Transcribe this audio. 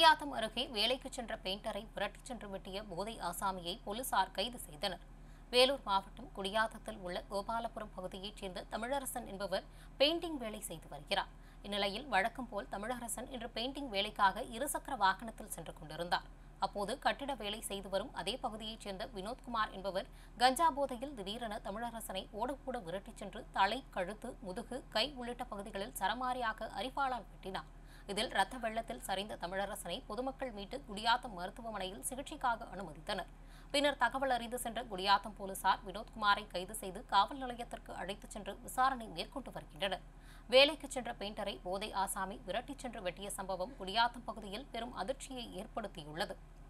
குடியாத்தம் அருகே வேலைக்கு சென்ற பெயிண்டரை விரட்டிச் சென்று வெட்டிய போதை ஆசாமியை போலீசார் கைது செய்தனர் வேலூர் மாவட்டம் குடியாத்தத்தில் உள்ள கோபாலபுரம் பகுதியைச் சேர்ந்த தமிழரசன் என்பவர் பெயிண்டிங் வேலை செய்து வருகிறார் இந்நிலையில் வழக்கம் போல் தமிழரசன் இன்று பெயிண்டிங் வேலைக்காக இருசக்கர வாகனத்தில் சென்று கொண்டிருந்தார் அப்போது கட்டிட வேலை செய்து வரும் அதே பகுதியைச் சேர்ந்த வினோத்குமார் என்பவர் கஞ்சா போதையில் திடீரென தமிழரசனை ஓடக்கூட விரட்டிச் சென்று தலை கழுத்து முதுகு கை உள்ளிட்ட பகுதிகளில் சரமாரியாக அரிவாளால் வெட்டினார் இதில் ரத்த வெள்ளத்தில் சரிந்த தமிழரசனை பொதுமக்கள் மீட்டு குடியாத்தம் மருத்துவமனையில் சிகிச்சைக்காக அனுமதித்தனர் பின்னர் தகவல் அறிந்து சென்ற குடியாத்தம் போலீசார் வினோத்குமாரை கைது செய்து காவல் நிலையத்திற்கு அழைத்துச் சென்று விசாரணை மேற்கொண்டு வருகின்றனர் வேலைக்கு சென்ற பெயிண்டரை போதை ஆசாமி விரட்டிச் சென்று வெட்டிய சம்பவம் குடியாத்தம் பகுதியில் பெரும் அதிர்ச்சியை ஏற்படுத்தியுள்ளது